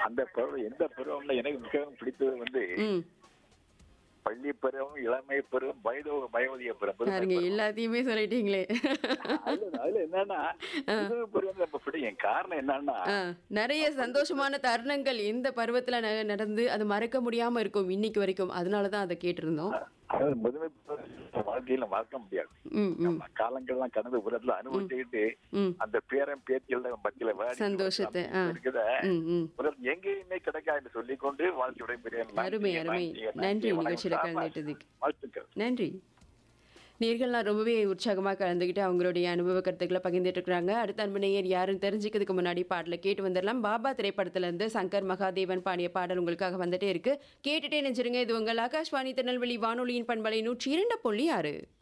அந்த பருவம் எந்த பருவம்ல எனக்கு மிகவும் பிடித்தது வந்து ம் பள்ளி பருவம் இளமை பருவம் வயதோ வயோதிக பருவம் புதுமை பாருங்க பருவம். எல்லாத்தையுமே சொல்லிட்டீங்களே அதுல அதுல என்னன்னா புதுமை பருவம் ரொம்ப பிடிக்கும் காரணம் என்னன்னா ஆ, நிறைய சந்தோஷமான தருணங்கள் இந்த பருவத்துல ந- நடந்து அது மறக்க முடியாம இருக்கும் இன்னைக்கு வரைக்கும் அதனால தான் அதை கேட்டிருந்தோம் அதாவது முதுமை பருவம் வாழ்க்கையில மறக்க முடியாது ம் ம் நம்ம காலங்கள்லாம் கடந்த உலகத்துல அனுபவிச்சுக்கிட்டு ம் அந்த பேரன் பேத்தியோட மத்தியில விளையாடி சந்தோஷத்தை, ஆ. இருக்குத ம் ம் உலகம் எங்கேயுமே கிடைக்காது சொல்லிக்கொண்டு வாழ்க்கை விடைபெறுகிறேன் அருமை அருமை நன்றி நிகழ்ச்சியில கலந்துட்டதுக்கு வாழ்த்துக்கள் நன்றி நேர்கள்லாம் ரொம்பவே உற்சாகமாக கலந்துக்கிட்டு அவங்களுடைய அனுபவ கருத்துக்களை பகிர்ந்துட்டு இருக்காங்க அடுத்த அன்பு நேயர் யாருன்னு தெரிஞ்சுக்கிறதுக்கு முன்னாடி பாடலை கேட்டு வந்துடலாம் பாபா திரைப்படத்துல இருந்து சங்கர் மகாதேவன் பாடிய பாடல் உங்களுக்காக வந்துட்டே இருக்கு கேட்டுட்டே நினைச்சிருங்க இது உங்கள் ஆகாஷ்வாணி திருநெல்வேலி வானொலியின் பண்பலை நூற்றி இரண்டு புள்ளி ஆறு